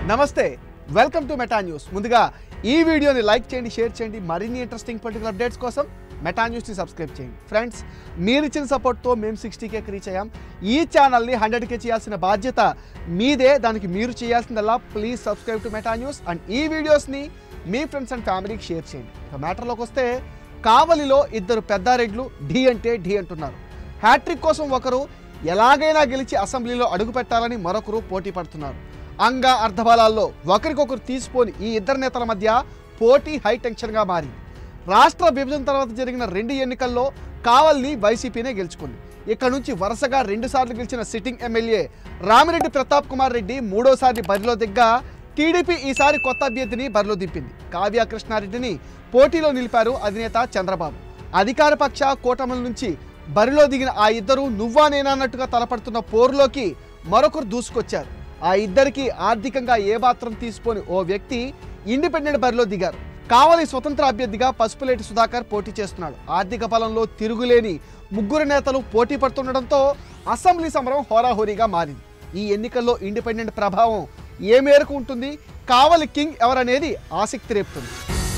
నమస్తే welcome to Meta news ముందుగా ఈ వీడియోని లైక్ చేయండి షేర్ చేయండి మరిన్ని ఇంట్రెస్టింగ్ పొలిటికల్ అప్డేట్స్ కోసం మెటా న్యూస్ని సబ్స్క్రైబ్ చేయండి ఫ్రెండ్స్ మీరు ఇచ్చిన సపోర్ట్తో మేము సిక్స్టీ కేకి రీచ్ అయ్యాం ఈ ఛానల్ని హండ్రెడ్ కే చేయాల్సిన బాధ్యత మీదే దానికి మీరు చేయాల్సిందల్లా please subscribe to Meta News and ఈ వీడియోస్ని మీ ఫ్రెండ్స్ అండ్ ఫ్యామిలీకి షేర్ చేయండి ఇక మ్యాటర్లోకి వస్తే కావలిలో ఇద్దరు పెద్దారెడ్లు ఢీ అంటే ఢీ అంటున్నారు హ్యాట్రిక్ కోసం ఒకరు ఎలాగైనా గెలిచి అసెంబ్లీలో అడుగు పెట్టాలని మరొకరు పోటీ పడుతున్నారు అంగ అర్ధబలాల్లో ఒకరికొకరు తీసిపోని ఈ ఇద్దరు నేతల మధ్య పోటీ హై టెన్షన్గా మారింది రాష్ట్ర విభజన తర్వాత జరిగిన రెండు ఎన్నికల్లో కావల్ని వైసీపీనే గెలుచుకుంది ఇక్కడ నుంచి వరుసగా రెండుసార్లు గెలిచిన సిట్టింగ్ ఎమ్మెల్యే రామిరెడ్డి ప్రతాప్ కుమార్ రెడ్డి మూడోసారి బరిలో దిగ్గా టీడీపీ ఈసారి కొత్త అభ్యర్థిని బరిలో దింపింది కావ్య కృష్ణారెడ్డిని పోటీలో నిలిపారు అధినేత చంద్రబాబు అధికార పక్ష కూటముల నుంచి బరిలో దిగిన ఆ ఇద్దరు నువ్వా నేనా అన్నట్టుగా తలపడుతున్న పోరులోకి మరొకరు దూసుకొచ్చారు ఆ ఇద్దరికి ఆర్థికంగా ఏ మాత్రం తీసిపోని ఓ వ్యక్తి ఇండిపెండెంట్ బరిలో దిగారు కావలి స్వతంత్ర అభ్యర్థిగా పసుపులేటి సుధాకర్ పోటీ చేస్తున్నాడు ఆర్థిక బలంలో తిరుగులేని ముగ్గురు నేతలు పోటీ పడుతుండటంతో అసెంబ్లీ సమరం హోరాహోరీగా మారింది ఈ ఎన్నికల్లో ఇండిపెండెంట్ ప్రభావం ఏ మేరకు ఉంటుంది కావలి కింగ్ ఎవరనేది ఆసక్తి రేపుతుంది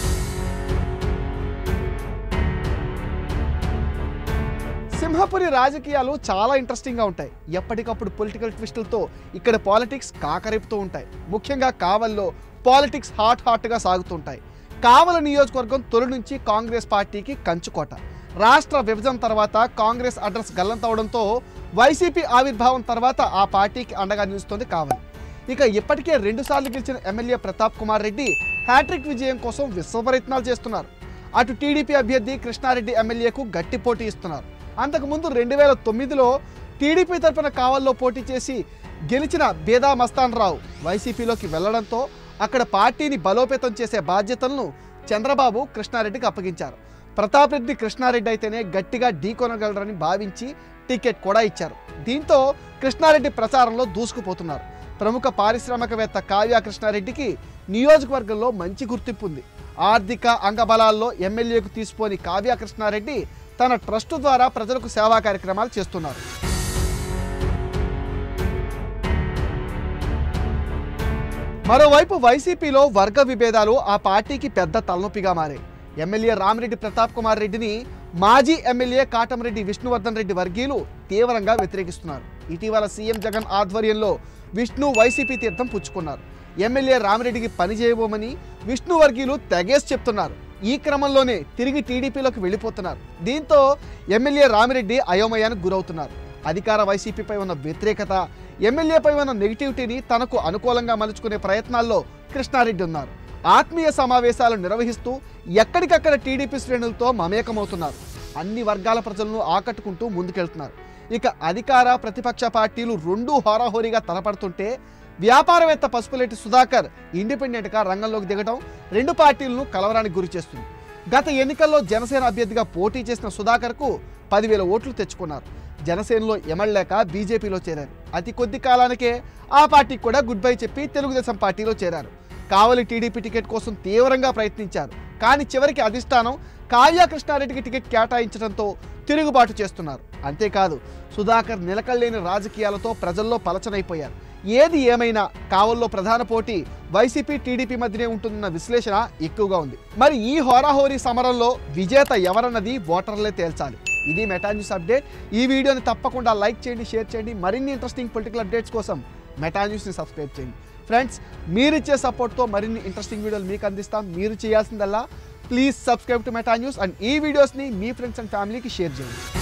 సింహపురి రాజకీయాలు చాలా ఇంట్రెస్టింగ్గా ఉంటాయి ఎప్పటికప్పుడు పొలిటికల్ ట్విస్టులతో ఇక్కడ పాలిటిక్స్ కాకరేపుతూ ఉంటాయి ముఖ్యంగా కావల్లో పాలిటిక్స్ హాట్ హాట్గా సాగుతుంటాయి కావల నియోజకవర్గం తొలి నుంచి కాంగ్రెస్ పార్టీకి కంచుకోట రాష్ట్ర విభజన తర్వాత కాంగ్రెస్ అడ్రస్ గల్లంతవడంతో వైసీపీ ఆవిర్భావం తర్వాత ఆ పార్టీకి అండగా నిలుస్తోంది కావలి ఇక ఇప్పటికే రెండుసార్లు గెలిచిన ఎమ్మెల్యే ప్రతాప్ కుమార్ రెడ్డి హ్యాట్రిక్ విజయం కోసం విశ్వ ప్రయత్నాలు చేస్తున్నారు అటు టీడీపీ అభ్యర్థి కృష్ణారెడ్డి ఎమ్మెల్యేకు గట్టి పోటీ ఇస్తున్నారు అంతకుముందు రెండు వేల తొమ్మిదిలో టీడీపీ తరపున కావల్లో పోటీ చేసి గెలిచిన బేదా మస్తాన్ రావు వైసీపీలోకి వెళ్లడంతో అక్కడ పార్టీని బలోపేతం చేసే బాధ్యతలను చంద్రబాబు కృష్ణారెడ్డికి అప్పగించారు ప్రతాప్ రెడ్డి కృష్ణారెడ్డి అయితేనే గట్టిగా ఢీకొనగలరని భావించి టికెట్ కూడా ఇచ్చారు దీంతో కృష్ణారెడ్డి ప్రచారంలో దూసుకుపోతున్నారు ప్రముఖ పారిశ్రామికవేత్త కావ్య కృష్ణారెడ్డికి నియోజకవర్గంలో మంచి గుర్తింపు ఉంది ఆర్థిక అంగబలాల్లో ఎమ్మెల్యేకు తీసిపోని కావ్య కృష్ణారెడ్డి తన ట్రస్టు ద్వారా ప్రజలకు సేవా కార్యక్రమాలు చేస్తున్నారు మరోవైపు వైసీపీలో వర్గ విభేదాలు ఆ పార్టీకి పెద్ద తలనొప్పిగా మారాయి ఎమ్మెల్యే రామిరెడ్డి ప్రతాప్ కుమార్ రెడ్డిని మాజీ ఎమ్మెల్యే కాటంరెడ్డి విష్ణువర్ధన్ రెడ్డి వర్గీయులు తీవ్రంగా వ్యతిరేకిస్తున్నారు ఇటీవల సీఎం జగన్ ఆధ్వర్యంలో విష్ణు వైసీపీ తీర్థం పుచ్చుకున్నారు ఎమ్మెల్యే రామిరెడ్డికి పని చేయబోమని విష్ణు వర్గీయులు తెగేసి చెప్తున్నారు ఈ క్రమంలోనే తిరిగి టీడీపీలోకి వెళ్ళిపోతున్నారు దీంతో ఎమ్మెల్యే రామిరెడ్డి అయోమయానికి గురవుతున్నారు అధికార వైసీపీపై ఉన్న వ్యతిరేకత ఎమ్మెల్యేపై ఉన్న నెగిటివిటీని తనకు అనుకూలంగా మలుచుకునే ప్రయత్నాల్లో కృష్ణారెడ్డి ఉన్నారు ఆత్మీయ సమావేశాలు నిర్వహిస్తూ ఎక్కడికక్కడ టీడీపీ శ్రేణులతో మమేకమవుతున్నారు అన్ని వర్గాల ప్రజలను ఆకట్టుకుంటూ ముందుకెళ్తున్నారు ఇక అధికార ప్రతిపక్ష పార్టీలు రెండూ హోరాహోరీగా తలపడుతుంటే వ్యాపారవేత్త పసుపులేటి సుధాకర్ ఇండిపెండెంట్గా రంగంలోకి దిగడం రెండు పార్టీలను కలవరానికి గురి చేస్తుంది గత ఎన్నికల్లో జనసేన అభ్యర్థిగా పోటీ చేసిన సుధాకర్కు పదివేల ఓట్లు తెచ్చుకున్నారు జనసేనలో ఎమడలేక బీజేపీలో చేరారు అతి కొద్ది కాలానికే ఆ పార్టీకి కూడా గుడ్ బై చెప్పి తెలుగుదేశం పార్టీలో చేరారు కావలి టీడీపీ టికెట్ కోసం తీవ్రంగా ప్రయత్నించారు కానీ చివరికి అధిష్టానం కావ్య కృష్ణారెడ్డికి టికెట్ కేటాయించడంతో తిరుగుబాటు చేస్తున్నారు అంతేకాదు సుధాకర్ నిలకడలేని రాజకీయాలతో ప్రజల్లో పలచనైపోయారు ఏది ఏమైనా కావల్లో ప్రధాన పోటీ వైసీపీ టీడీపీ మధ్యనే ఉంటుందన్న విశ్లేషణ ఎక్కువగా ఉంది మరి ఈ హోరాహోరీ సమరంలో విజేత ఎవరన్నది ఓటర్లే తేల్చాలి ఇది మెటా న్యూస్ అప్డేట్ ఈ వీడియోని తప్పకుండా లైక్ చేయండి షేర్ చేయండి మరిన్ని ఇంట్రెస్టింగ్ పొలిటికల్ అప్డేట్స్ కోసం మెటా న్యూస్ని సబ్స్క్రైబ్ చేయండి ఫ్రెండ్స్ మీరిచ్చే సపోర్ట్తో మరిన్ని ఇంట్రెస్టింగ్ వీడియోలు మీకు అందిస్తాం మీరు చేయాల్సిందల్లా please subscribe to Meta News and ఈ వీడియోస్ని మీ ఫ్రెండ్స్ అండ్ ఫ్యామిలీకి షేర్ చేయండి